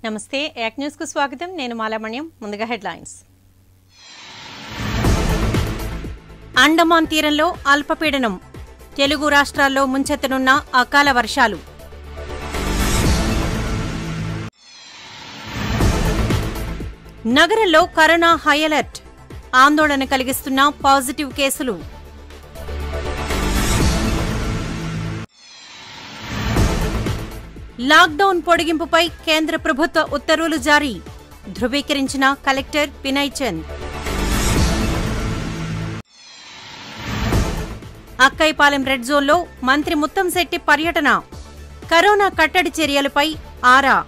నమస్తే యాక్ న్యూస్ కు స్వాగతం నేను మాలామణ్యం ముందుగా హెడ్లైన్స్ అండమాన్ తీరంలో అల్పపీడనం తెలుగు రాష్ట్రాల్లో ముంచెత్తనున్న అకాల వర్షాలు నగరంలో కరోనా హై అలర్ట్ ఆందోళన కలిగిస్తున్న పాజిటివ్ కేసులు లాక్డౌన్ పొడిగింపుపై కేంద్ర ప్రభుత్వ ఉత్తర్వులు జారీ ధృవీకరించిన కలెక్టర్ వినయ్ చంద్ అక్కైపాలెం రెడ్ జోన్లో మంత్రి ముత్తంశెట్టి పర్యటన కరోనా కట్టడి చర్యలపై ఆరా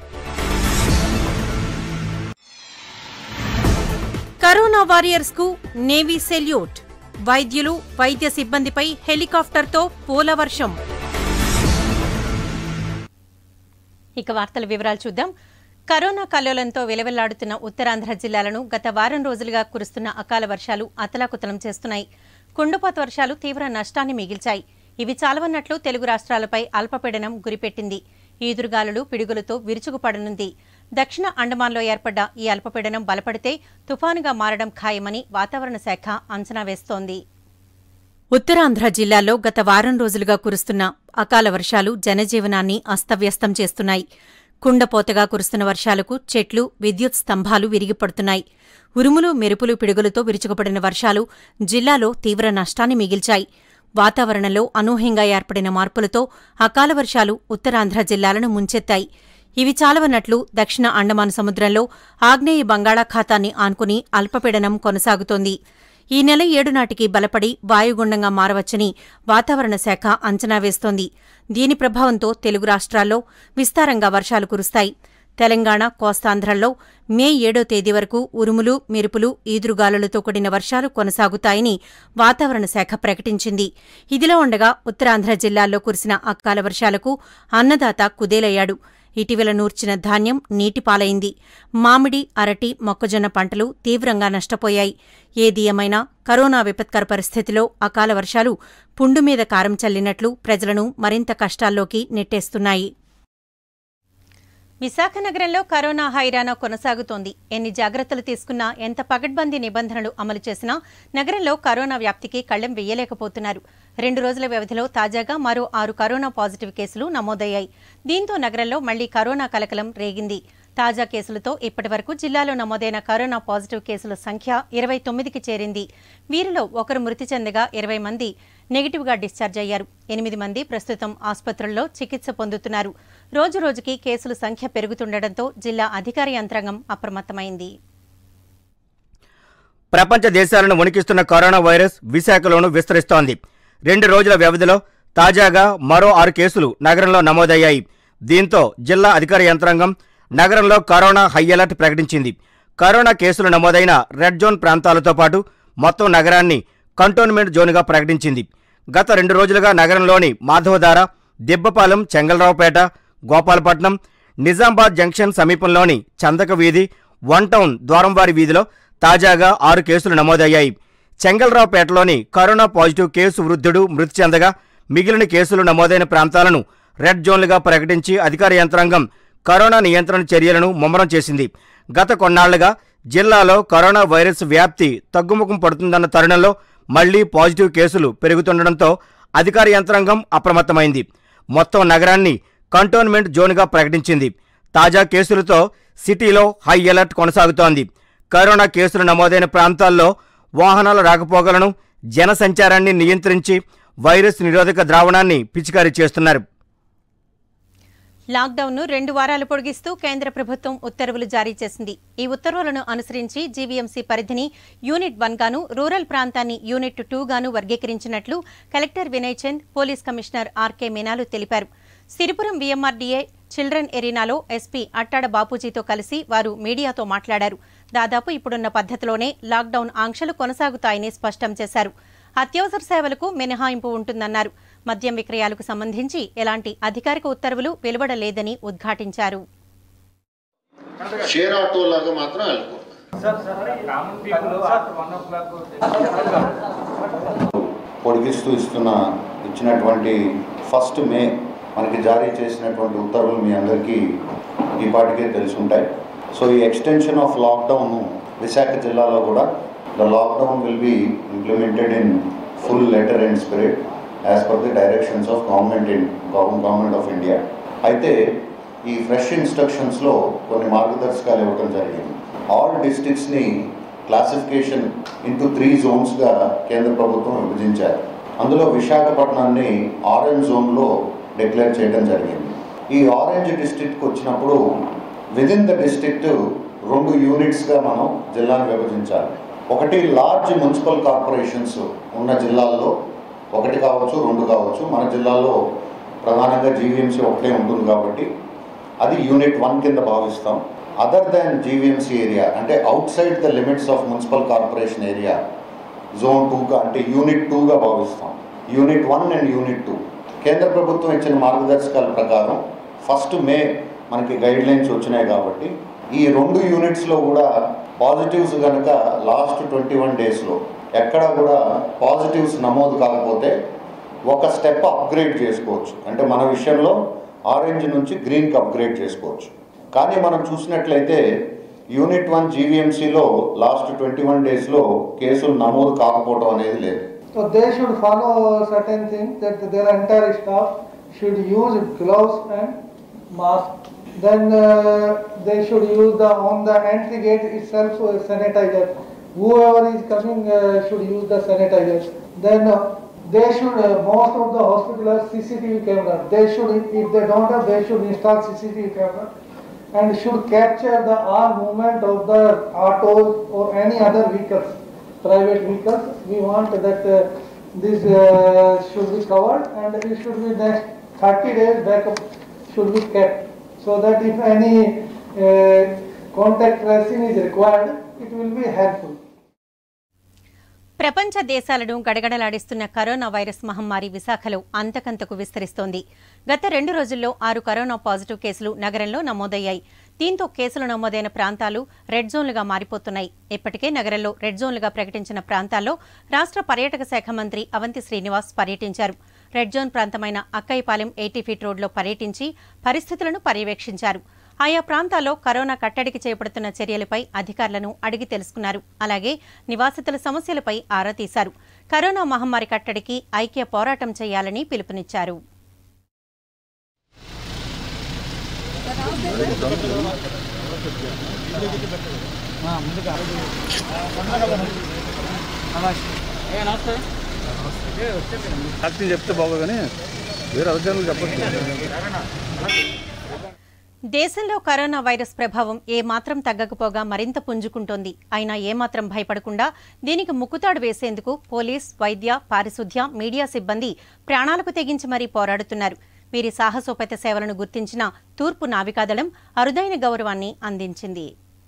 కరోనా వారియర్స్ కు నేవీ సెల్యూట్ వైద్యులు వైద్య సిబ్బందిపై హెలికాప్టర్తో పూలవర్షం ఇక వార్తల వివరాలు చూద్దాం కరోనా కల్లోలంతో విలవిల్లాడుతున్న ఉత్తరాంధ్ర జిల్లాలను గత వారం రోజులుగా కురుస్తున్న అకాల వర్షాలు అతలాకుతలం చేస్తున్నాయి కుండపోత వర్షాలు తీవ్ర నష్టాన్ని మిగిల్చాయి ఇవి చాలవన్నట్లు తెలుగు రాష్ట్రాలపై అల్పపీడనం గురిపెట్టింది ఈదురుగాలులు పిడుగులతో విరుచుకుపడనుంది దక్షిణ అండమాన్లో ఏర్పడ్డ ఈ అల్పపీడనం బలపడితే తుఫానుగా మారడం ఖాయమని వాతావరణ శాఖ అంచనా వేస్తోంది ఉత్తరాంధ్ర జిల్లాలో గత వారం రోజులుగా కురుస్తున్న అకాల వర్షాలు జనజీవనాన్ని అస్తవ్యస్తం చేస్తున్నాయి కుండపోతగా కురుస్తున్న వర్షాలకు చెట్లు విద్యుత్ స్తంభాలు విరిగిపడుతున్నాయి ఉరుములు మెరుపులు పిడుగులతో విరుచుకుపడిన వర్షాలు జిల్లాలో తీవ్ర నష్టాన్ని మిగిల్చాయి వాతావరణంలో అనూహ్యంగా ఏర్పడిన మార్పులతో అకాల వర్షాలు ఉత్తరాంధ్ర జిల్లాలను ముంచెత్తాయి ఇవి చాలవన్నట్లు దక్షిణ అండమాన్ సముద్రంలో ఆగ్నేయ బంగాళాఖాతాన్ని ఆనుకుని అల్పపీడనం కొనసాగుతోంది ఈ నెల ఏడు నాటికి బలపడి వాయుగుండంగా మారవచ్చని వాతావరణ శాఖ అంచనా వేస్తోంది దీని ప్రభావంతో తెలుగు రాష్ట్రాల్లో విస్తారంగా వర్షాలు కురుస్తాయి తెలంగాణ కోస్తాంధ్రల్లో మే ఏడో తేదీ వరకు ఉరుములు మెరుపులు ఈదురుగాలులతో కూడిన వర్షాలు కొనసాగుతాయని వాతావరణ శాఖ ప్రకటించింది ఇదిలా ఉండగా ఉత్తరాంధ్ర జిల్లాల్లో కురిసిన అకాల వర్షాలకు అన్నదాత కుదేలయ్యాడు ఇటీవల నూర్చిన ధాన్యం నీటిపాలైంది మామిడి అరటి మొక్కజొన్న పంటలు తీవ్రంగా నష్టపోయాయి ఏది ఏమైనా కరోనా విపత్కర పరిస్థితిలో అకాల వర్షాలు పుండు మీద కారం చల్లినట్లు ప్రజలను మరింత కష్టాల్లోకి నెట్టేస్తున్నాయి విశాఖ నగరంలో కరోనా హైరానా కొనసాగుతోంది ఎన్ని జాగ్రత్తలు తీసుకున్నా ఎంత పగడ్బందీ నిబంధనలు అమలు చేసినా నగరంలో కరోనా వ్యాప్తికి కళ్లెం వెయ్యలేకపోతున్నారు రెండు రోజుల వ్యవధిలో తాజాగా మరో ఆరు కరోనా పాజిటివ్ కేసులు నమోదయ్యాయి దీంతో నగరంలో మళ్లీ కరోనా కలకలం రేగింది తాజా కేసులతో ఇప్పటివరకు జిల్లాలో నమోదైన కరోనా పాజిటివ్ కేసుల సంఖ్య ఇరవై తొమ్మిదికి చేరింది వీరిలో ఒకరు మృతి చెందగా ఇరవై మంది నెగిటివ్గా డిశ్చార్జ్ అయ్యారు ఎనిమిది మంది ప్రస్తుతం ఆసుపత్రుల్లో చికిత్స పొందుతున్నారు రోజురోజుకి కేసుల సంఖ్య పెరుగుతుండటంతో జిల్లా అధికార యంత్రాంగం అప్రమత్తమైంది ప్రపంచ దేశాలను వణికిస్తున్న కరోనా వైరస్ విశాఖలోనూ విస్తరిస్తోంది రెండు రోజుల వ్యవధిలో తాజాగా మరో ఆరు కేసులు నగరంలో నమోదయ్యాయి దీంతో జిల్లా అధికార యంత్రాంగం నగరంలో కరోనా హై అలర్ట్ ప్రకటించింది కరోనా కేసులు నమోదైన రెడ్ జోన్ ప్రాంతాలతో పాటు మొత్తం నగరాన్ని కంటోన్మెంట్ జోన్గా ప్రకటించింది గత రెండు రోజులుగా నగరంలోని మాధవధార దిబ్బపాలెం చెంగలరావుపేట గోపాలపట్నం నిజామాబాద్ జంక్షన్ సమీపంలోని చందక వీధి వన్ టౌన్ ద్వారంవారి వీధిలో తాజాగా ఆరు కేసులు నమోదయ్యాయి చెంగల్రావుపేటలోని కరోనా పాజిటివ్ కేసు వృద్ధుడు మృతి చెందగా మిగిలిన కేసులు నమోదైన ప్రాంతాలను రెడ్ జోన్లుగా ప్రకటించి అధికార యంత్రాంగం కరోనా నియంత్రణ చర్యలను ముమ్మరం చేసింది గత కొన్నాళ్లుగా జిల్లాలో కరోనా వైరస్ వ్యాప్తి తగ్గుముఖం పడుతుందన్న తరుణంలో మళ్లీ పాజిటివ్ కేసులు పెరుగుతుండటంతో అధికార యంత్రాంగం అప్రమత్తమైంది మొత్తం నగరాన్ని కంటోన్మెంట్ జోన్గా ప్రకటించింది తాజా కేసులతో సిటీలో హై అలర్ట్ కొనసాగుతోంది కరోనా కేసులు నమోదైన ప్రాంతాల్లో వాహనాల రాకపోకలను జన సంచారాన్ని నియంత్రించి వైరస్ నిరోధక ద్రావణాన్ని పిచికారీ చేస్తున్నారు లాక్డౌన్ను రెండు వారాలు పొడిగిస్తూ కేంద్ర ప్రభుత్వం ఉత్తర్వులు జారీ చేసింది ఈ ఉత్తర్వులను అనుసరించి జీవీఎంసీ పరిధిని యూనిట్ వన్ గాను రూరల్ ప్రాంతాన్ని యూనిట్ టూ గాను వర్గీకరించినట్లు collector Vinay Chand police commissioner RK మీనాలు తెలిపారు సిరిపురం వీఎంఆర్డీఏ చిల్డ్రన్ ఎరీనాలో ఎస్పీ అట్టాడ బాపూజీతో కలిసి వారు మీడియాతో మాట్లాడారు దాదాపు ఇప్పుడున్న పద్ధతిలోనే లాక్డౌన్ ఆంక్షలు కొనసాగుతాయని స్పష్టం చేశారు అత్యవసర సేవలకు మినహాయింపు ఉంటుందన్నారు మద్యం విక్రయాలకు సంబంధించి ఎలాంటి అధికారిక ఉత్తర్వులు వెలువడలేదని ఉద్ఘాటించారు షేర్ ఆటో లాగా మాత్రం వెళ్ళకూడదు పొడిగిస్తూ ఇస్తున్న ఇచ్చినటువంటి ఫస్ట్ మే మనకి జారీ చేసినటువంటి ఉత్తర్వులు మీ అందరికీ ఈ పాటికే తెలిసి ఉంటాయి సో ఈ ఎక్స్టెన్షన్ ఆఫ్ లాక్డౌన్ విశాఖ జిల్లాలో కూడా the lockdown will be implemented in full letter and spirit as per the directions of government in government of India అయితే ఈ ఫ్రెష్ ఇన్స్ట్రక్షన్స్లో కొన్ని మార్గదర్శకాలు ఇవ్వడం జరిగింది ఆల్ డిస్ట్రిక్ట్స్ని క్లాసిఫికేషన్ ఇంటూ త్రీ జోన్స్గా కేంద్ర ప్రభుత్వం విభజించారు అందులో విశాఖపట్నాన్ని ఆరెంజ్ జోన్లో డిక్లేర్ చేయడం జరిగింది ఈ ఆరెంజ్ డిస్ట్రిక్ట్కి వచ్చినప్పుడు విదిన్ ద డిస్ట్రిక్ట్ రెండు యూనిట్స్గా మనం జిల్లాను విభజించాలి ఒకటి లార్జ్ మున్సిపల్ కార్పొరేషన్స్ ఉన్న జిల్లాల్లో ఒకటి కావచ్చు రెండు కావచ్చు మన జిల్లాలో ప్రధానంగా జీవీఎంసీ ఒకటే ఉంటుంది కాబట్టి అది యూనిట్ వన్ కింద భావిస్తాం అదర్ దాన్ జీవీఎంసీ ఏరియా అంటే outside the limits of municipal corporation area zone టూగా అంటే యూనిట్ టూగా భావిస్తాం unit one and unit two కేంద్ర ప్రభుత్వం ఇచ్చిన మార్గదర్శకాల ప్రకారం ఫస్ట్ మే మనకి గైడ్ లైన్స్ వచ్చినాయి కాబట్టి ఈ రెండు యూనిట్స్లో కూడా పాజిటివ్స్ కనుక లాస్ట్ ట్వంటీ వన్ డేస్లో ఎక్కడ కూడా పాజిటివ్స్ నమోదు కాకపోతే ఒక స్టెప్ అప్గ్రేడ్ చేసుకోవచ్చు అంటే మన విషయంలో ఆరెంజ్ నుంచి గ్రీన్కి అప్గ్రేడ్ చేసుకోవచ్చు కానీ మనం చూసినట్లయితే యూనిట్ వన్ జీవీఎంసీలో లాస్ట్ ట్వంటీ వన్ డేస్లో కేసులు నమోదు కాకపోవడం అనేది లేదు So they should follow certain things that their entire staff should use gloves and mask. Then uh, they should use the on the entry gate itself uh, sanitizer. Whoever is coming uh, should use the sanitizer. Then uh, they should uh, most of the hospital have CCTV camera. They should if they don't have they should install CCTV camera and should capture the all movement of the autos or any other vehicles, private vehicles. We want that uh, this uh, should be covered and it should be next 30 days backup should be kept so that if any uh, contact tracing is required, it will be helpful. ప్రపంచ దేశాలను గడగడలాడిస్తున్న corona virus మహమ్మారి విశాఖలో అంతకంతకు విస్తరిస్తోంది గత రెండు రోజుల్లో ఆరు కరోనా పాజిటివ్ కేసులు నగరంలో నమోదయ్యాయి దీంతో కేసులు నమోదైన ప్రాంతాలు రెడ్ జోన్లుగా మారిపోతున్నాయి ఇప్పటికే నగరంలో రెడ్ జోన్లుగా ప్రకటించిన ప్రాంతాల్లో రాష్ట్ర పర్యాటక శాఖ మంత్రి అవంతి శ్రీనివాస్ పర్యటించారు రెడ్ జోన్ ప్రాంతమైన అక్కైపాలెం ఎయిటీ ఫీట్ రోడ్లో పర్యటించి పరిస్థితులను పర్యవేక్షించారు ఆయా ప్రాంతాల్లో కరోనా కట్టడికి చేపడుతున్న చర్యలపై అధికారులను అడిగి తెలుసుకున్నారు అలాగే నివాసితుల సమస్యలపై ఆరా తీశారు కరోనా మహమ్మారి కట్టడికి ఐక్య పోరాటం చేయాలని పిలుపునిచ్చారు యాక్టింగ్ చెప్తే బాగోదు కానీ వేరే అధికారులు చెప్పచ్చు దేశంలో కరోనా వైరస్ ప్రభావం ఏమాత్రం తగ్గకపోగా మరింత పుంజుకుంటోంది అయినా ఏమాత్రం భయపడకుండా దీనికి ముక్కుతాడు వేసేందుకు పోలీస్ వైద్య పారిశుద్ధ్య మీడియా సిబ్బంది ప్రాణాలకు తెగించి మరీ పోరాడుతున్నారు వీరి సాహసోపేత సేవలను గుర్తించిన తూర్పు నావికాదళం అరుదైన గౌరవాన్ని అందించింది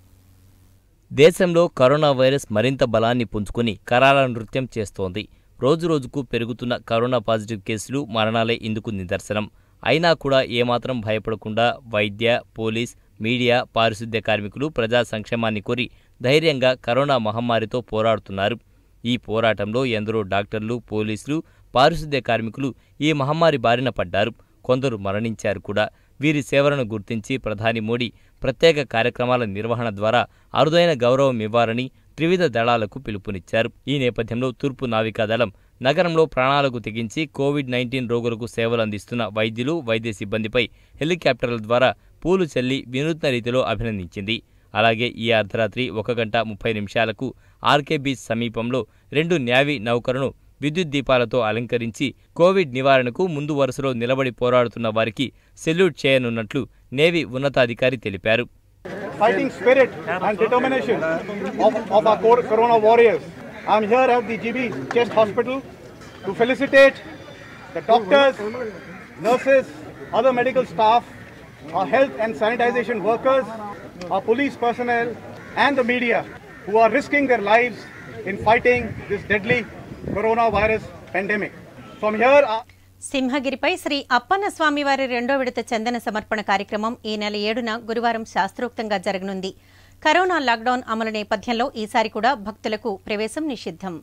దేశంలో కరోనా వైరస్ మరింత బలాన్ని పుంజుకుని కరాల నృత్యం చేస్తోంది రోజురోజుకు పెరుగుతున్న కరోనా పాజిటివ్ కేసులు మరణాలే ఇందుకు నిదర్శనం అయినా కూడా ఏమాత్రం భయపడకుండా వైద్య పోలీస్ మీడియా పారిశుద్ధ్య కార్మికులు ప్రజా సంక్షేమాన్ని కోరి ధైర్యంగా కరోనా మహమ్మారితో పోరాడుతున్నారు ఈ పోరాటంలో ఎందరో డాక్టర్లు పోలీసులు పారిశుద్ధ్య కార్మికులు ఈ మహమ్మారి బారిన పడ్డారు కొందరు మరణించారు కూడా వీరి సేవలను గుర్తించి ప్రధాని మోడీ ప్రత్యేక కార్యక్రమాల నిర్వహణ ద్వారా అరుదైన గౌరవం ఇవ్వాలని త్రివిధ దళాలకు పిలుపునిచ్చారు ఈ నేపథ్యంలో తూర్పు నావికాదళం నగరంలో ప్రాణాలకు తెగించి కోవిడ్ నైన్టీన్ రోగులకు సేవలు అందిస్తున్న వైద్యులు వైద్య సిబ్బందిపై హెలికాప్టర్ల ద్వారా పూలు చల్లి వినూత్న రీతిలో అభినందించింది అలాగే ఈ అర్ధరాత్రి ఒక గంట ముప్పై నిమిషాలకు ఆర్కే బీచ్ సమీపంలో రెండు న్యావీ నౌకలను విద్యుత్ దీపాలతో అలంకరించి కోవిడ్ నివారణకు ముందు వరుసలో నిలబడి పోరాడుతున్న వారికి సెల్యూట్ చేయనున్నట్లు నేవీ ఉన్నతాధికారి తెలిపారు fighting spirit and determination of, of our core corona warriors. I'm here at the GB Chest Hospital to felicitate the doctors, nurses, other medical staff, our health and sanitization workers, our police personnel, and the media who are risking their lives in fighting this deadly coronavirus pandemic. From here, our సింహగిరిపై Shri Appanna స్వామివారి రెండో విడత చందన సమర్పణ కార్యక్రమం ఈ నెల ఏడున గురువారం శాస్త్రోక్తంగా జరగనుంది కరోనా లాక్డౌన్ అమలు నేపథ్యంలో ఈసారి కూడా భక్తులకు ప్రవేశం నిషిద్ధం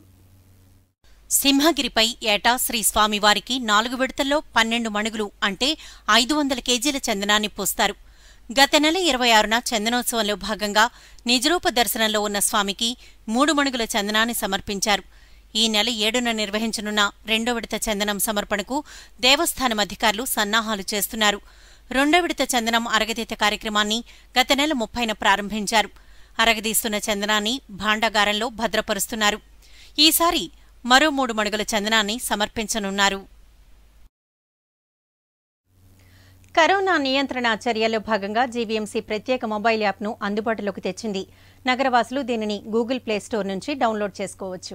సింహగిరిపై ఏటా శ్రీ స్వామివారికి నాలుగు విడతల్లో పన్నెండు మణుగులు అంటే ఐదు వందల కేజీల చందనాన్ని పోస్తారు గత నెల ఇరవై ఆరున చందనోత్సవంలో భాగంగా నిజరూప దర్శనంలో ఉన్న స్వామికి మూడు మణుగుల చందనాన్ని సమర్పించారు ఈ నెల ఏడున నిర్వహించనున్న రెండో విడత చందనం సమర్పణకు దేవస్థానం అధికారులు సన్నాహాలు చేస్తున్నారు రెండో విడత చందనం అరగదీత కార్యక్రమాన్ని గత నెల ముప్పైన ప్రారంభించారు అరగదీస్తున్న చందనాన్ని భాండాగారంలో భద్రపరుస్తున్నారు ఈసారి మరో మూడు మడుగుల చందనాన్ని సమర్పించనున్నారు కరోనా నియంత్రణ చర్యల్లో భాగంగా జీవీఎంసీ ప్రత్యేక మొబైల్ యాప్ను అందుబాటులోకి తెచ్చింది నగరవాసులు దీనిని గూగుల్ ప్లే స్టోర్ నుంచి డౌన్లోడ్ చేసుకోవచ్చు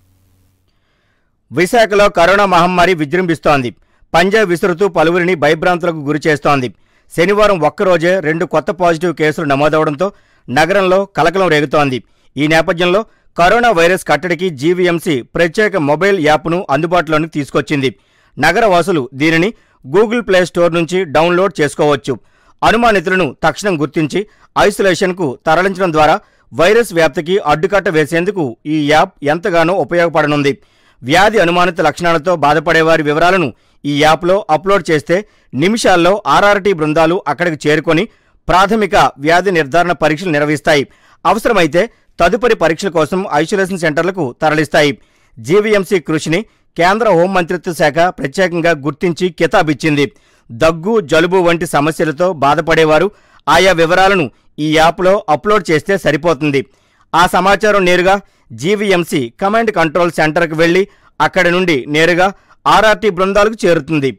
విశాఖలో కరోనా మహమ్మారి విజృంభిస్తోంది పంజా విసురుతూ పలువురిని భయభ్రాంతులకు గురి చేస్తోంది శనివారం ఒక్కరోజే రెండు కొత్త పాజిటివ్ కేసులు నమోదవడంతో నగరంలో కలకలం రేగుతోంది ఈ నేపథ్యంలో కరోనా వైరస్ కట్టడికి జీవీఎంసీ ప్రత్యేక మొబైల్ యాప్ను అందుబాటులోకి తీసుకొచ్చింది నగరవాసులు దీనిని గూగుల్ ప్లే స్టోర్ నుంచి డౌన్లోడ్ చేసుకోవచ్చు అనుమానితులను తక్షణం గుర్తించి ఐసోలేషన్కు తరలించడం ద్వారా వైరస్ వ్యాప్తికి అడ్డుకట్ట వేసేందుకు ఈ యాప్ ఎంతగానో ఉపయోగపడనుంది వ్యాధి అనుమానిత లక్షణాలతో బాధపడేవారి వివరాలను ఈ యాప్లో అప్లోడ్ చేస్తే నిమిషాల్లో ఆర్ఆర్టీ బృందాలు అక్కడికి చేరుకొని ప్రాథమిక వ్యాధి నిర్ధారణ పరీక్షలు నిర్వహిస్తాయి అవసరమైతే తదుపరి పరీక్షల కోసం ఐసోలేషన్ సెంటర్లకు తరలిస్తాయి జీవీఎంసీ కృషిని కేంద్ర హోంమంత్రిత్వ శాఖ ప్రత్యేకంగా గుర్తించి కితాబిచ్చింది దగ్గు జలుబు వంటి సమస్యలతో బాధపడేవారు ఆయా వివరాలను ఈ యాప్లో అప్లోడ్ చేస్తే సరిపోతుంది ఆ సమాచారం నేరుగా జీవీఎంసీ కమాండ్ కంట్రోల్ సెంటర్కు వెళ్లి అక్కడి నుండి నేరుగా ఆర్ఆర్టీ బృందాలకు చేరుతుంది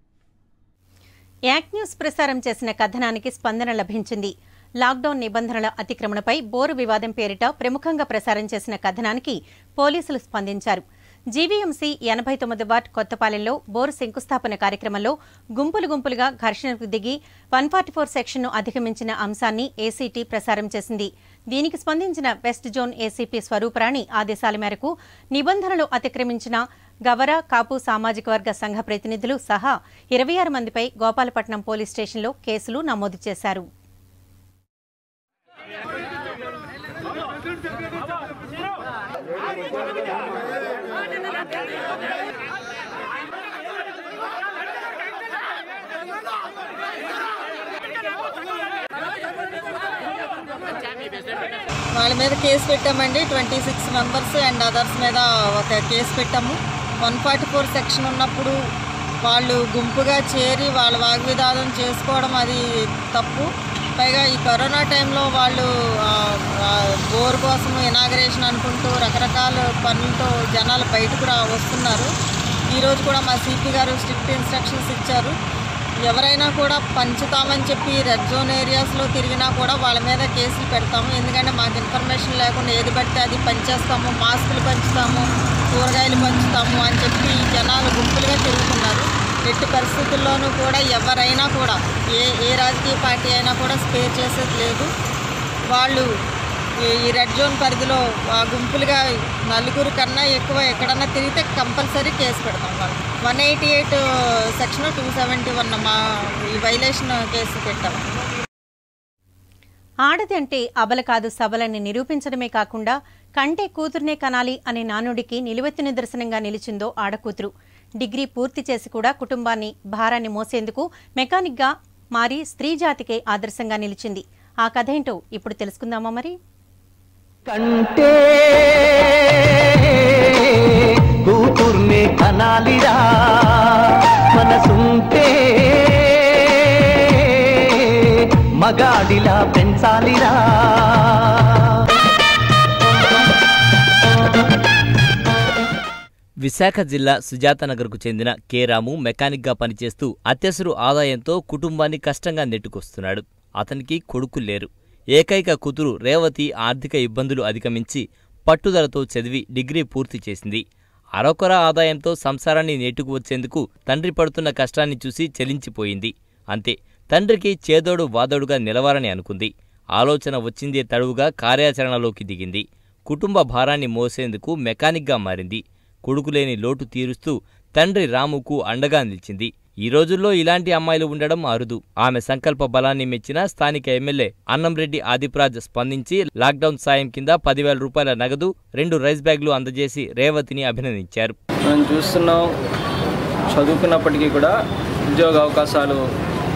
యాక్ న్యూస్ ప్రసారం చేసిన కథనానికి స్పందన లభించింది లాక్డౌన్ నిబంధనల అతిక్రమణపై బోరు వివాదం పేరిట ప్రముఖంగా ప్రసారం చేసిన కథనానికి పోలీసులు స్పందించారు జీవీఎంసీ ఎనభై తొమ్మిది వార్డ్ కొత్తపాలెంలో బోరు శంకుస్థాపన కార్యక్రమంలో గుంపులు గుంపులుగా ఘర్షణకు దిగి వన్ ఫార్టీ ఫోర్ సెక్షన్ను అధిగమించిన అంశాన్ని ఏసీటీ ప్రసారం చేసింది దీనికి స్పందించిన వెస్ట్ జోన్ ఏసీపీ స్వరూపరాణి ఆదేశాల మేరకు నిబంధనలు అతిక్రమించిన గవర కాపు సామాజిక వర్గ సంఘ ప్రతినిధులు సహా ఇరవై ఆరు మందిపై గోపాలపట్నం పోలీస్ స్టేషన్లో కేసులు నమోదు చేశారు వాళ్ళ మీద కేసు పెట్టామండి twenty six members and others మీద ఒక కేసు పెట్టాము వన్ ఫార్టీ ఫోర్ సెక్షన్ ఉన్నప్పుడు వాళ్ళు గుంపుగా చేరి వాళ్ళ వాగ్వివాదం చేసుకోవడం అది తప్పు పైగా ఈ కరోనా టైంలో వాళ్ళు ఆ, ఆ, బోర్ కోసం ఇనాగరేషన్ అనుకుంటూ రకరకాల పనులతో జనాలు బయటకు రా వస్తున్నారు ఈరోజు కూడా మా సిపి గారు స్ట్రిక్ట్ ఇన్స్ట్రక్షన్స్ ఇచ్చారు ఎవరైనా కూడా పంచుతామని చెప్పి రెడ్ జోన్ ఏరియాస్లో తిరిగినా కూడా వాళ్ళ మీద కేసులు పెడతాము ఎందుకంటే మాకు ఇన్ఫర్మేషన్ లేకుండా ఏది పడితే అది పంచేస్తాము మాస్కులు పంచుతాము కూరగాయలు పంచుతాము అని చెప్పి జనాలు గుంపులుగా తిరుగుతున్నారు ఎట్టి పరిస్థితుల్లోనూ కూడా ఎవరైనా కూడా ఏ ఏ రాజకీయ పార్టీ అయినా కూడా స్పేర్ చేసేది లేదు వాళ్ళు ఈ- ఈ రెడ్ జోన్ పరిధిలో ఆ గుంపులుగా నలుగురు కన్నా ఎక్కువ ఎక్కడన్నా తిరిగితే కంపల్సరీ కేసు పెడతాం వాళ్ళు one eighty eight section two seventy one మా ఈ వైలేషన్ కేసు పెట్టాం ఆడది అంటే అబల కాదు సబలని నిరూపించడమే కాకుండా కంటే కూతుర్నే కనాలి అనే నానుడికి నిలువెత్తు నిదర్శనంగా నిలిచిందో ఆడకూతురు డిగ్రీ పూర్తి చేసి కూడా కుటుంబాన్ని భారాన్ని మోసేందుకు మెకానిక్గా మారి స్త్రీ జాతికే ఆదర్శంగా నిలిచింది ఆ కథ ఏంటో ఇప్పుడు తెలుసుకుందామా మరి కంటే కూతుర్నే కనాలిరా మనసుంటే మగాడిలా పెంచాలిరా విశాఖ జిల్లా సుజాతనగర్కు చెందిన కె రాము మెకానిక్గా పనిచేస్తూ అత్యవసర ఆదాయంతో కుటుంబాన్ని కష్టంగా నెట్టుకొస్తున్నాడు అతనికి కొడుకు లేరు ఏకైక కూతురు రేవతి ఆర్థిక ఇబ్బందులు అధిగమించి పట్టుదలతో చదివి డిగ్రీ పూర్తి చేసింది అరకొర ఆదాయంతో సంసారాన్ని నెట్టుకు వచ్చేందుకు తండ్రి పడుతున్న కష్టాన్ని చూసి చెలించిపోయింది అంతే తండ్రికి చేదోడు వాదోడుగా నిలవాలని అనుకుంది ఆలోచన వచ్చిందే తడువుగా కార్యాచరణలోకి దిగింది కుటుంబ భారాన్ని మోసేందుకు మెకానిక్గా మారింది కొడుకులేని లోటు తీరుస్తూ తండ్రి రాముకు అండగా నిలిచింది ఈ రోజుల్లో ఇలాంటి అమ్మాయిలు ఉండడం అరుదు ఆమె సంకల్ప బలాన్ని మెచ్చిన స్థానిక ఎమ్మెల్యే అన్నంరెడ్డి ఆదిప్రాజ్ స్పందించి లాక్డౌన్ సాయం కింద పదివేల రూపాయల నగదు రెండు రైస్ బ్యాగులు అందజేసి రేవతిని అభినందించారు మనం చూస్తున్నాం చదువుకున్నప్పటికీ కూడా ఉద్యోగ అవకాశాలు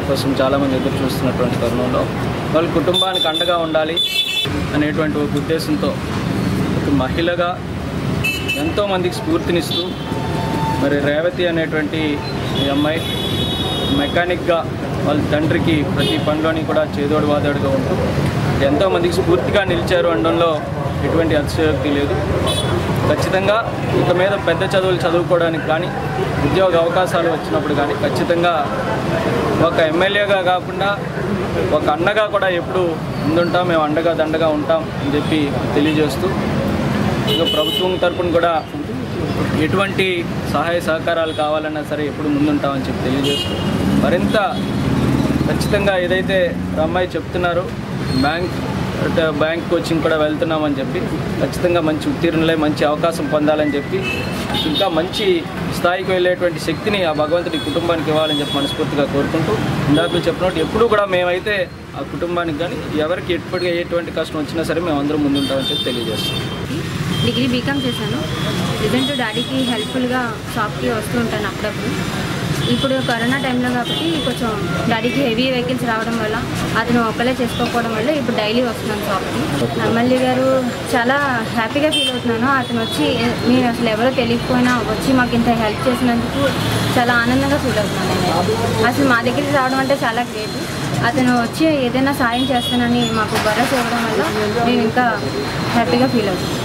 కోసం చాలామంది ఎదురు చూస్తున్నటువంటి తరుణంలో వాళ్ళ కుటుంబానికి అండగా ఉండాలి అనేటువంటి ఒక ఉద్దేశంతో ఒక మహిళగా ఎంతోమందికి స్ఫూర్తినిస్తూ మరి రేవతి అనేటువంటి ఈ అమ్మాయి మెకానిక్గా వాళ్ళ తండ్రికి ప్రతి పనిలోని కూడా చేదోడు వాదోడుగా ఉంటూ ఎంతోమందికి స్ఫూర్తిగా నిలిచారు అనడంలో ఎటువంటి అతిశయోక్తి లేదు ఖచ్చితంగా ఇక మీద పెద్ద చదువులు చదువుకోవడానికి కానీ ఉద్యోగ అవకాశాలు వచ్చినప్పుడు కానీ ఖచ్చితంగా ఒక ఎమ్మెల్యేగా కాకుండా ఒక అన్నగా కూడా ఎప్పుడు ముందుంటాం మేము అండగా దండగా ఉంటాం అని చెప్పి తెలియజేస్తూ ఇక ప్రభుత్వం తరపున కూడా ఎటువంటి సహాయ సహకారాలు కావాలన్నా సరే ఎప్పుడు ముందుంటామని చెప్పి తెలియజేస్తూ మరింత ఖచ్చితంగా ఏదైతే అమ్మాయి చెప్తున్నారో బ్యాంక్ అంటే బ్యాంక్ కోచింగ్ కూడా వెళ్తున్నామని చెప్పి ఖచ్చితంగా మంచి ఉత్తీర్ణులై మంచి అవకాశం పొందాలని చెప్పి ఇంకా మంచి స్థాయికి వెళ్ళేటువంటి శక్తిని ఆ భగవంతుడి కుటుంబానికి ఇవ్వాలని చెప్పి మనస్ఫూర్తిగా కోరుకుంటూ ఇందాక చెప్పినట్టు ఎప్పుడూ కూడా మేమైతే ఆ కుటుంబానికి కానీ ఎవరికి ఎప్పటికీ ఎటువంటి కష్టం వచ్చినా సరే మేము అందరం ముందుంటామని చెప్పి తెలియజేస్తాం డిగ్రీ బీకామ్ చేశాను ప్రజెంట్ డాడీకి హెల్ప్ఫుల్గా షాప్కి వస్తూ ఉంటాను అప్పుడప్పుడు ఇప్పుడు కరోనా టైంలో కాబట్టి కొంచెం డాడీకి హెవీ వెహికల్స్ రావడం వల్ల అతను ఒక్కలే చేసుకోకపోవడం వల్ల ఇప్పుడు డైలీ వస్తున్నాను షాప్కి ఎమ్మెల్యే గారు చాలా హ్యాపీగా ఫీల్ అవుతున్నాను అతను వచ్చి నేను అసలు ఎవరో తెలియకపోయినా వచ్చి మాకు ఇంత హెల్ప్ చేసినందుకు చాలా ఆనందంగా ఫీల్ అవుతున్నాను నేను అసలు మా దగ్గరికి రావడం అంటే చాలా గ్రేట్ అతను వచ్చి ఏదైనా సాయం చేస్తానని మాకు భరోసా ఇవ్వడం వల్ల మేము ఇంకా హ్యాపీగా ఫీల్ అవుతున్నాం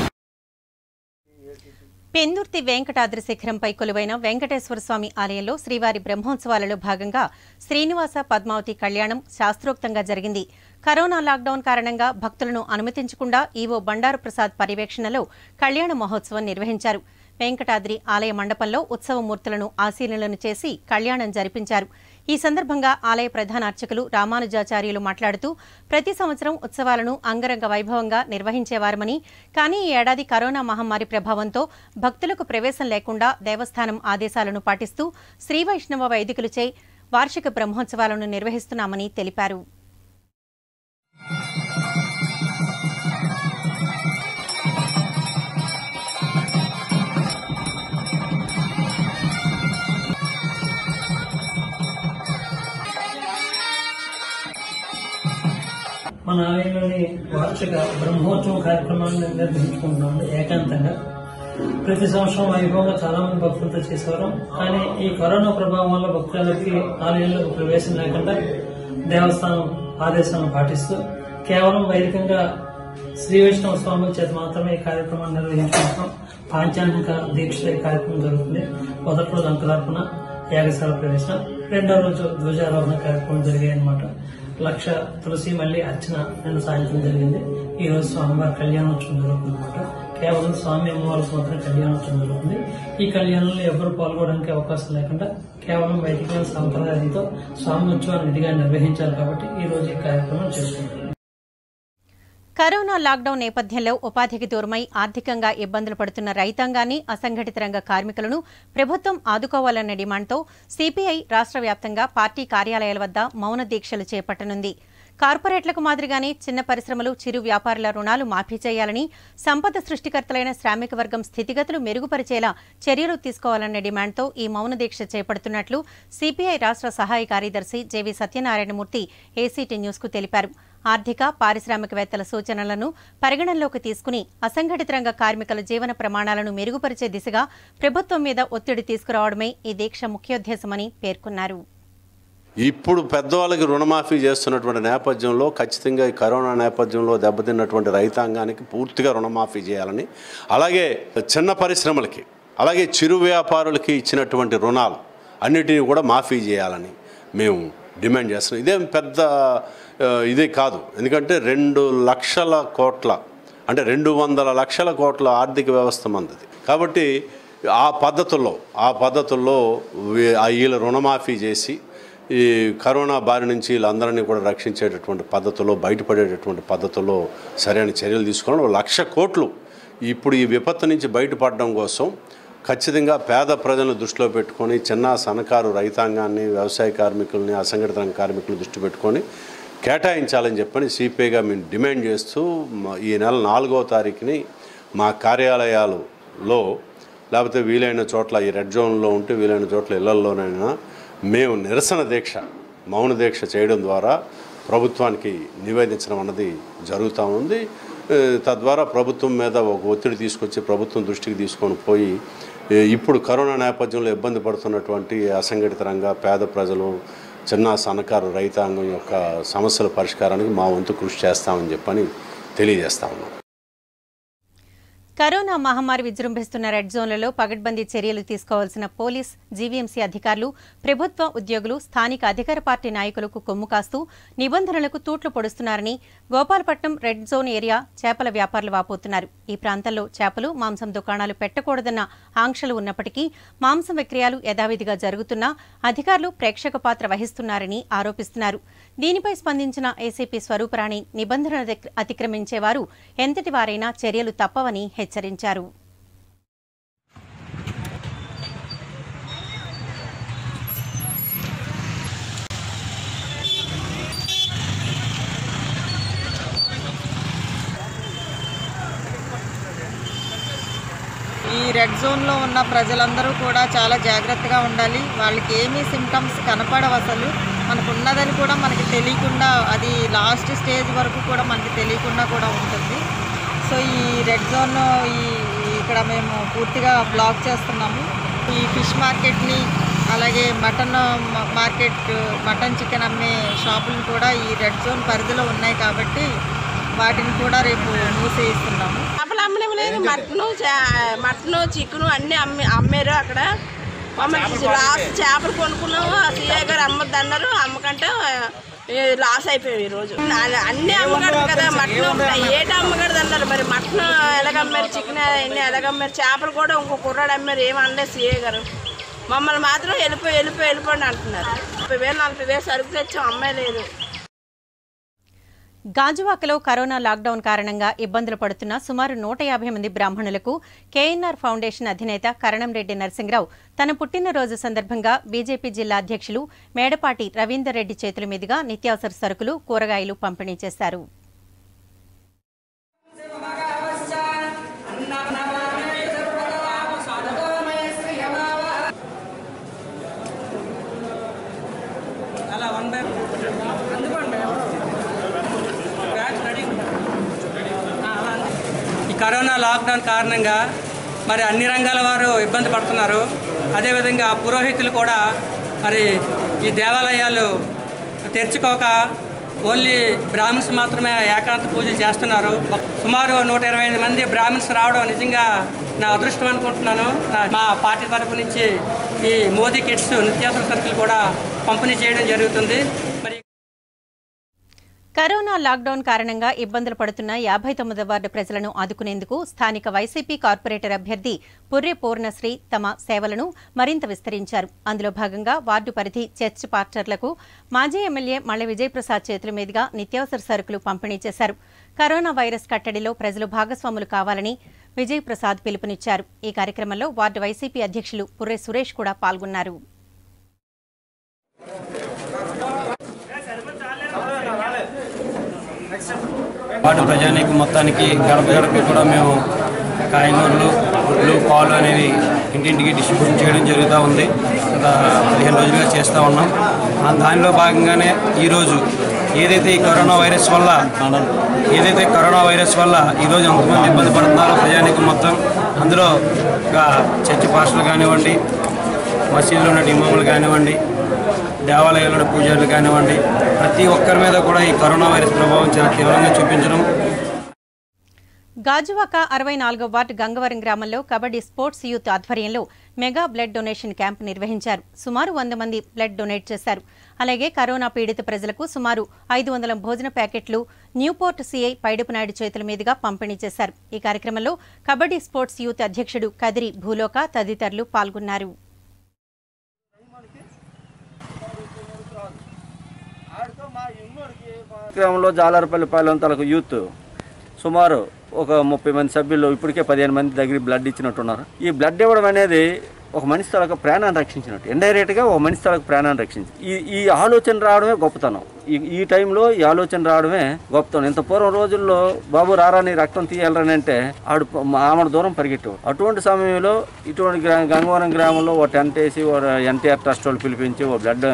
పెందుర్తి వెంకటాద్రి శిఖరంపై కొలువైన వెంకటేశ్వర స్వామి ఆలయంలో శ్రీవారి బ్రహ్మోత్సవాలలో భాగంగా శ్రీనివాస పద్మావతి కళ్యాణం శాస్త్రోక్తంగా జరిగింది కరోనా లాక్డౌన్ కారణంగా భక్తులను అనుమతించకుండా ఈవో బండారు ప్రసాద్ పర్యవేక్షణలో కళ్యాణ మహోత్సవం నిర్వహించారు వెంకటాద్రి ఆలయ మండపంలో ఉత్సవమూర్తులను ఆశీనులను చేసి కళ్యాణం జరిపించారు ఈ సందర్భంగా ఆలయ ప్రధాన అర్చకులు రామానుజాచార్యులు మాట్లాడుతూ ప్రతి సంవత్సరం ఉత్సవాలను అంగరంగ వైభవంగా నిర్వహించేవారమని కానీ ఈ ఏడాది కరోనా మహమ్మారి ప్రభావంతో భక్తులకు ప్రవేశం లేకుండా దేవస్థానం ఆదేశాలను పాటిస్తూ శ్రీ వైష్ణవ వైదికులచే వార్షిక బ్రహ్మోత్సవాలను నిర్వహిస్తున్నామని తెలిపారు మన ఆలయంలోని వార్షిక బ్రహ్మోత్సవం కార్యక్రమాన్ని నిర్వహించుకుంటున్నాం ఏకాంతంగా ప్రతి సంవత్సరం వైభవంగా చాలా మంది భక్తులతో చేసేవారు కానీ ఈ కరోనా ప్రభావం వల్ల భక్తులకి ఆలయంలోకి ప్రవేశం లేకుండా దేవస్థానం ఆదేశాలను పాటిస్తూ కేవలం వైదికంగా శ్రీ వైష్ణవ స్వాముల చేత మాత్రమే ఈ కార్యక్రమాన్ని నిర్వహించుకుంటున్నాం పాంచాంగిక దీక్ష ఈ కార్యక్రమం జరుగుతుంది మొదటి రోజు అంకురార్పణ యాగశాల ప్రవేశం రెండో రోజు ధ్వజారోహణ కార్యక్రమం జరిగాయి అనమాట లక్ష తులసి మళ్ళీ అర్చన నిన్న సాయంత్రం జరిగింది ఈ రోజు స్వామివారి కళ్యాణోత్సవం జరుగుతుంది అనమాట కేవలం స్వామి అమ్మవారికి మాత్రం కళ్యాణోత్సవం జరుగుతుంది ఈ కళ్యాణంలో ఎవరు పాల్గొనడానికి అవకాశం లేకుండా కేవలం వైదిక సాంప్రదాయంతో స్వామి ఉత్సవాన్ని విధిగా నిర్వహించాలి కాబట్టి ఈ రోజు ఈ కార్యక్రమం చేసుకుంటున్నాం కరోనా లాక్డౌన్ నేపథ్యంలో ఉపాధికి దూరమై ఆర్థికంగా ఇబ్బందులు పడుతున్న రైతాంగాన్ని అసంఘటిత రంగ కార్మికులను ప్రభుత్వం ఆదుకోవాలన్న డిమాండ్తో సిపిఐ రాష్ట్ర వ్యాప్తంగా పార్టీ కార్యాలయాల వద్ద మౌన దీక్షలు చేపట్టనుంది కార్పొరేట్లకు మాదిరిగానే చిన్న పరిశ్రమలు చిరు వ్యాపారుల రుణాలు మాఫీ చేయాలని సంపద సృష్టికర్తలైన శ్రామిక వర్గం స్థితిగతులు మెరుగుపరిచేలా చర్యలు తీసుకోవాలన్న డిమాండ్తో ఈ మౌన దీక్ష చేపడుతున్నట్లు సిపిఐ రాష్ట్ర సహాయ కార్యదర్శి జేవి సత్యనారాయణమూర్తి ఏసీటీ న్యూస్కు తెలిపారు ఆర్థిక పారిశ్రామికవేత్తల సూచనలను పరిగణనలోకి తీసుకుని అసంఘటిత రంగ కార్మికుల జీవన ప్రమాణాలను మెరుగుపరిచే దిశగా ప్రభుత్వం మీద ఒత్తిడి తీసుకురావడమే ఈ దీక్ష ముఖ్యోద్దేశమని పేర్కొన్నారు ఇప్పుడు పెద్దవాళ్ళకి రుణమాఫీ చేస్తున్నటువంటి నేపథ్యంలో ఖచ్చితంగా ఈ కరోనా నేపథ్యంలో దెబ్బతిన్నటువంటి రైతాంగానికి పూర్తిగా రుణమాఫీ చేయాలని అలాగే చిన్న పరిశ్రమలకి అలాగే చిరు వ్యాపారులకి ఇచ్చినటువంటి రుణాలు అన్నిటినీ కూడా మాఫీ చేయాలని మేము డిమాండ్ చేస్తున్నాం ఇదేం పెద్ద ఆ, ఇదే కాదు ఎందుకంటే రెండు లక్షల కోట్ల అంటే రెండు వందల లక్షల కోట్ల ఆర్థిక వ్యవస్థ మందది కాబట్టి ఆ పద్ధతుల్లో ఆ పద్ధతుల్లో వీ- ఆ వీళ్ళ రుణమాఫీ చేసి ఈ కరోనా బారి నుంచి వీళ్ళందరినీ కూడా రక్షించేటటువంటి పద్ధతిలో బయటపడేటటువంటి పద్ధతిలో సరైన చర్యలు తీసుకోవడం లక్ష కోట్లు ఇప్పుడు ఈ విపత్తు నుంచి బయటపడడం కోసం ఖచ్చితంగా పేద ప్రజలను దృష్టిలో పెట్టుకొని చిన్న సన్నకారు రైతాంగాన్ని వ్యవసాయ కార్మికుల్ని అసంఘటిత రంగ కార్మికులను దృష్టి పెట్టుకొని కేటాయించాలని చెప్పని సిపిఐగా మేము డిమాండ్ చేస్తూ మా- ఈ నెల నాలుగో తారీఖుని మా కార్యాలయాలలో లేకపోతే వీలైన చోట్ల ఈ రెడ్ జోన్లో ఉంటే వీలైన చోట్ల ఇళ్లలోనైనా మేము నిరసన దీక్ష మౌన దీక్ష చేయడం ద్వారా ప్రభుత్వానికి నివేదించడం అన్నది జరుగుతూ ఉంది ఏ, తద్వారా ప్రభుత్వం మీద ఒక ఒత్తిడి తీసుకొచ్చి ప్రభుత్వం దృష్టికి తీసుకొని పోయి ఏ, ఇప్పుడు కరోనా నేపథ్యంలో ఇబ్బంది పడుతున్నటువంటి అసంఘటిత రంగ పేద ప్రజలు చిన్న సన్నకారు రైతాంగం యొక్క సమస్యల పరిష్కారానికి మా వంతు కృషి చేస్తామని చెప్పని తెలియజేస్తా ఉన్నాం కరోనా మహమ్మారి విజృంభిస్తున్న రెడ్ జోన్లలో పగడ్బందీ చర్యలు తీసుకోవాల్సిన పోలీస్ జీవీఎంసీ అధికారులు ప్రభుత్వ ఉద్యోగులు స్థానిక అధికార పార్టీ నాయకులకు కొమ్ము కాస్తూ నిబంధనలకు తూట్లు పొడుస్తున్నారని గోపాలపట్నం రెడ్ జోన్ ఏరియా చేపల వ్యాపారులు వాపోతున్నారు ఈ ప్రాంతంలో చేపలు మాంసం దుకాణాలు పెట్టకూడదన్న ఆంక్షలు ఉన్నప్పటికీ మాంసం విక్రయాలు యథావిధిగా జరుగుతున్నా అధికారులు ప్రేక్షక పాత్ర వహిస్తున్నారని ఆరోపిస్తున్నారు దీనిపై స్పందించిన ఏసీపీ స్వరూపరాణి నిబంధనలు అతిక్ర- అతిక్రమించేవారు ఎంతటి వారైనా చర్యలు తప్పవని హెచ్చరించారు ఈ రెడ్ జోన్లో ఉన్న ప్రజలందరూ కూడా చాలా జాగ్రత్తగా ఉండాలి వాళ్ళకి ఏమీ సిమ్టమ్స్ కనపడవు అసలు మనకు ఉన్నదని కూడా మనకి తెలియకుండా అది లాస్ట్ స్టేజ్ వరకు కూడా మనకి తెలియకుండా కూడా ఉంటుంది సో ఈ రెడ్ జోన్ ఈ ఈ ఇక్కడ మేము పూర్తిగా బ్లాక్ చేస్తున్నాము ఈ ఫిష్ మార్కెట్ని అలాగే మటన్ మ- మార్కెట్ మటన్ చికెన్ అమ్మే షాపులు కూడా ఈ రెడ్ జోన్ పరిధిలో ఉన్నాయి కాబట్టి వాటిని కూడా రేపు మూసేయిస్తున్నాము చేపలు అమ్మడం లేదు మటను చే- మటను చికెను అన్ని అమ్మి అమ్మారు అక్కడ మమ్మల్ని లాస్ట్ చేపలు కొనుక్కున్నాము ఆ సీఐ గారు అమ్మద్దు అన్నారు అమ్మకంటే ఏ, లాస్ అయిపోయాం ఈ రోజు అ- అన్ని అమ్మగడదు కదా మటన్ ఏట అమ్మగడదు అన్నారు మరి మటన్ ఎలాగమ్మారు చికెన్ అన్ని ఎలాగమ్మారు చేపలు కూడా ఇంకో కుర్రాడు అమ్మారు ఏం అనలేదు సీఏ గారు మమ్మల్ని మాత్రం వెళ్ళిపోయి వెళ్ళిపోయి వెళ్ళిపోండి అంటున్నారు ముప్పై వేలు నలభై వేలు సరుకు తెచ్చాం అమ్మాయి లేదు గాజువాకలో కరోనా లాక్డౌన్ కారణంగా ఇబ్బందులు పడుతున్న సుమారు నూట యాభై మంది బ్రాహ్మణులకు కేఎన్ఆర్ ఫౌండేషన్ అధినేత కరణంరెడ్డి నరసింహరావు తన పుట్టినరోజు సందర్భంగా బీజేపీ జిల్లా అధ్యక్షులు మేడపాటి రవీందర్ రెడ్డి చేతుల మీదుగా నిత్యావసర సరుకులు కూరగాయలు పంపిణీ చేశారు ఈ కరోనా లాక్డౌన్ కారణంగా మరి అన్ని రంగాల వారు ఇబ్బంది పడుతున్నారు అదేవిధంగా పురోహితులు కూడా మరి ఈ దేవాలయాలు తెరుచుకోక ఓన్లీ బ్రాహ్మిన్స్ మాత్రమే ఏకాంత పూజలు చేస్తున్నారు సుమారు నూట ఇరవై ఐదు మంది బ్రాహ్మిన్స్ రావడం నిజంగా నా అదృష్టం అనుకుంటున్నాను నా- మా పార్టీ తరపు నుంచి ఈ మోదీ కిట్స్ నిత్యావసర సరుకులు కూడా పంపిణీ చేయడం జరుగుతుంది మరి కరోనా లాక్డౌన్ కారణంగా ఇబ్బందులు పడుతున్న యాభై తొమ్మిది వార్డు ప్రజలను ఆదుకునేందుకు స్థానిక వైసీపీ కార్పొరేటర్ అభ్యర్థి పుర్రె పూర్ణశ్రీ తమ సేవలను మరింత విస్తరించారు అందులో భాగంగా వార్డు పరిధి చర్చ్ పాస్టర్లకు మాజీ ఎమ్మెల్యే మళ్ళ విజయప్రసాద్ చేతుల మీదుగా నిత్యావసర సరుకులు పంపిణీ చేశారు కరోనా వైరస్ కట్టడిలో ప్రజలు భాగస్వాములు కావాలని విజయప్రసాద్ పిలుపునిచ్చారు ఈ కార్యక్రమంలో వార్డు వైసీపీ అధ్యక్షులు పుర్రె సురేష్ కూడా పాల్గొన్నారు వాటి ప్రజానికి మొత్తానికి గడప గడపకి కూడా మేము కాయగూరలు గుడ్లు పాలు అనేవి ఇంటింటికి డిస్ట్రిబ్యూషన్ చేయడం జరుగుతూ ఉంది గత పదిహేను రోజులుగా చేస్తూ ఉన్నాం ఆ దానిలో భాగంగానే ఈరోజు ఏదైతే ఈ కరోనా వైరస్ వల్ల ఏదైతే కరోనా వైరస్ వల్ల ఈరోజు ఎంతమంది ఇబ్బంది పడుతున్నారో ప్రజానికి మొత్తం అందులో ఒక చర్చి పాస్టర్లు కానివ్వండి మసీదులో ఉన్న ఇమాములు కానివ్వండి దేవాలయాల్లో పూజారులు కానివ్వండి ప్రతి ఒక్కరి మీద కూడా ఈ కరోనా వైరస్ ప్రభావం చాలా తీవ్రంగా చూపించడం గాజువాక అరవై నాలుగో వార్డు గంగవరం గ్రామంలో కబడ్డీ స్పోర్ట్స్ యూత్ ఆధ్వర్యంలో మెగా బ్లడ్ డొనేషన్ క్యాంప్ నిర్వహించారు సుమారు వంద మంది బ్లడ్ డొనేట్ చేశారు అలాగే కరోనా పీడిత ప్రజలకు సుమారు ఐదు వందల భోజన ప్యాకెట్లు న్యూపోర్ట్ సీఐ పైడపు నాయుడు చేతుల మీదుగా పంపిణీ చేశారు ఈ కార్యక్రమంలో కబడ్డీ స్పోర్ట్స్ యూత్ అధ్యక్షుడు కదిరి భూలోక తదితరులు పాల్గొన్నారు గ్రామంలో జాలారపల్లి పాలెం తలకు యూత్ సుమారు ఒక ముప్పై మంది సభ్యులు ఇప్పటికే పదిహేను మంది దగ్గర బ్లడ్ ఇచ్చినట్టున్నారు ఈ బ్లడ్ ఇవ్వడం అనేది ఒక మనిషి తలకు ప్రాణాన్ని రక్షించినట్టు ఇండైరెక్ట్గా ఒక మనిషి తలకు ప్రాణాన్ని రక్షించి ఈ ఈ ఆలోచన రావడమే గొప్పతనం ఈ ఈ టైంలో ఈ ఆలోచన రావడమే గొప్పతనం ఇంత పూర్వం రోజుల్లో బాబు రారాని రక్తం తీయాలని అంటే ఆడు ప- ఆమెడ దూరం పరిగెట్టేవాడు అటువంటి సమయంలో ఇటువంటి గ్రా గంగవరం గ్రామంలో ఓ టెంట్ వేసి ఓ ఎన్టీఆర్ ట్రస్ట్ వాళ్ళు పిలిపించి ఓ బ్లడ్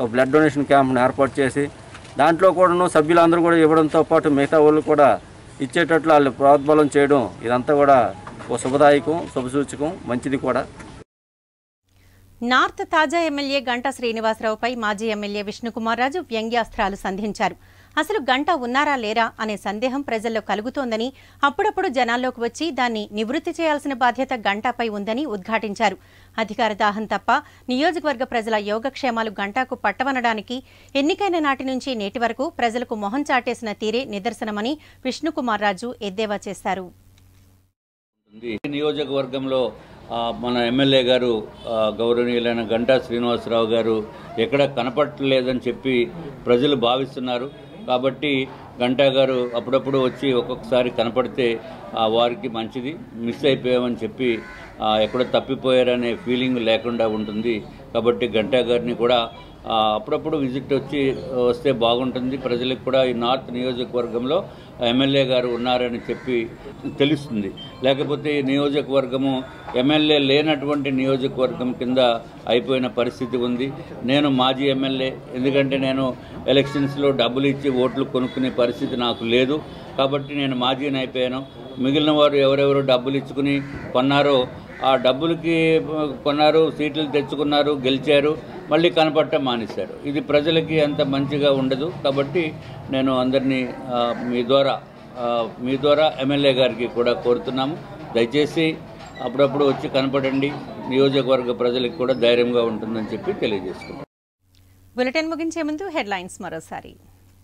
ఒక బ్లడ్ డొనేషన్ క్యాంప్ను ఏర్పాటు చేసి దాంట్లో కూడాను సభ్యులందరూ కూడా ఇవ్వడంతో పాటు మిగతా వాళ్ళు కూడా ఇచ్చేటట్లు వాళ్ళు ప్రోద్బలం చేయడం ఇదంతా కూడా ఓ శుభదాయకం శుభసూచకం మంచిది కూడా నార్త్ తాజా ఎమ్మెల్యే గంటా శ్రీనివాసరావుపై మాజీ ఎమ్మెల్యే విష్ణుకుమార్ రాజు వ్యంగ్యాస్త్రాలు సంధించారు అసలు గంట ఉన్నారా లేరా అనే సందేహం ప్రజల్లో కలుగుతోందని అప్పుడప్పుడు జనాల్లోకి వచ్చి దాన్ని నివృత్తి చేయాల్సిన బాధ్యత గంటాపై ఉందని ఉద్ఘాటించారు అధికార దాహం తప్ప నియోజకవర్గ ప్రజల యోగక్షేమాలు గంటాకు పట్టవనడానికి ఎన్నికైన నాటి నుంచి నేటి వరకు ప్రజలకు మొహం చాటేసిన తీరే నిదర్శనమని విష్ణుకుమార్ రాజు ఎద్దేవా చేశారు ఉంది. ఈ నియోజకవర్గంలో ఆ, మన ఎమ్మెల్యే గారు ఆ, గౌరవనీయులైన గంటా శ్రీనివాసరావు గారు ఎక్కడ కనపడలేదని చెప్పి ప్రజలు భావిస్తున్నారు కాబట్టి గంటా గారు అప్పుడప్పుడు వచ్చి ఒక్కొక్కసారి కనపడితే ఆ, వారికి మంచిది మిస్ అయిపోయామని చెప్పి ఆ, ఎక్కడో తప్పిపోయారనే ఫీలింగ్ లేకుండా ఉంటుంది కాబట్టి గంటా గారిని కూడా ఆ, అప్పుడప్పుడు విజిట్ వచ్చి వస్తే బాగుంటుంది ప్రజలకు కూడా ఈ నార్త్ నియోజకవర్గంలో ఎమ్మెల్యే గారు ఉన్నారని చెప్పి తెలుస్తుంది లేకపోతే ఈ నియోజకవర్గము ఎమ్మెల్యే లేనటువంటి నియోజకవర్గం కింద అయిపోయిన పరిస్థితి ఉంది నేను మాజీ ఎమ్మెల్యే ఎందుకంటే నేను ఎలక్షన్స్లో డబ్బులు ఇచ్చి ఓట్లు కొనుక్కునే పరిస్థితి నాకు లేదు కాబట్టి నేను మాజీని అయిపోయాను మిగిలిన వారు ఎవరెవరు డబ్బులు ఇచ్చుకుని కొన్నారో ఆ డబ్బులకి కొన్నారు సీట్లు తెచ్చుకున్నారు గెలిచారు మళ్ళీ కనపడటం మానేశారు ఇది ప్రజలకి అంత మంచిగా ఉండదు కాబట్టి నేను అందరినీ ఆ, మీ ద్వారా ఆ, మీ ద్వారా ఎమ్మెల్యే గారికి కూడా కోరుతున్నాము దయచేసి అప్పుడప్పుడు వచ్చి కనపడండి నియోజకవర్గ ప్రజలకు కూడా ధైర్యంగా ఉంటుందని చెప్పి తెలియజేసుకుంటాం బులెటిన్ ముగించే ముందు హెడ్లైన్స్ మరోసారి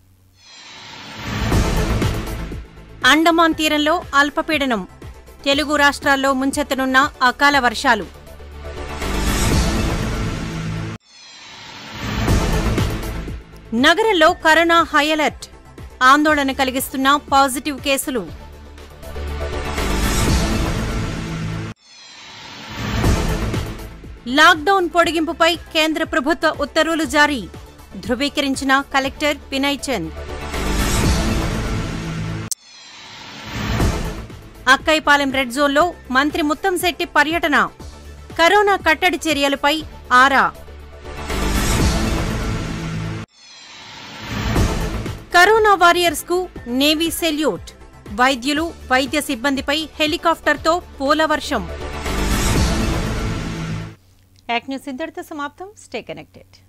అండమాన్ తీరంలో అల్పపీడనం తెలుగు రాష్ట్రాల్లో ముంచెత్తనున్న అకాల వర్షాలు నగరంలో కరోనా హై అలర్ట్ ఆందోళన కలిగిస్తున్న పాజిటివ్ కేసులు లాక్డౌన్ పొడిగింపుపై కేంద్ర ప్రభుత్వ ఉత్తర్వులు జారీ ధృవీకరించిన కలెక్టర్ వినయ్ చంద్ అక్కైపాలెం రెడ్ జోన్లో మంత్రి ముత్తంశెట్టి పర్యటన కరోనా కట్టడి చర్యలపై ఆరా కరోనా వారియర్స్ కు నేవీ సెల్యూట్ వైద్యులు వైద్య సిబ్బందిపై హెలికాప్టర్తో పూల వర్షం యాక్ న్యూస్ ఇంతటితో సమాప్తం స్టే కనెక్టెడ్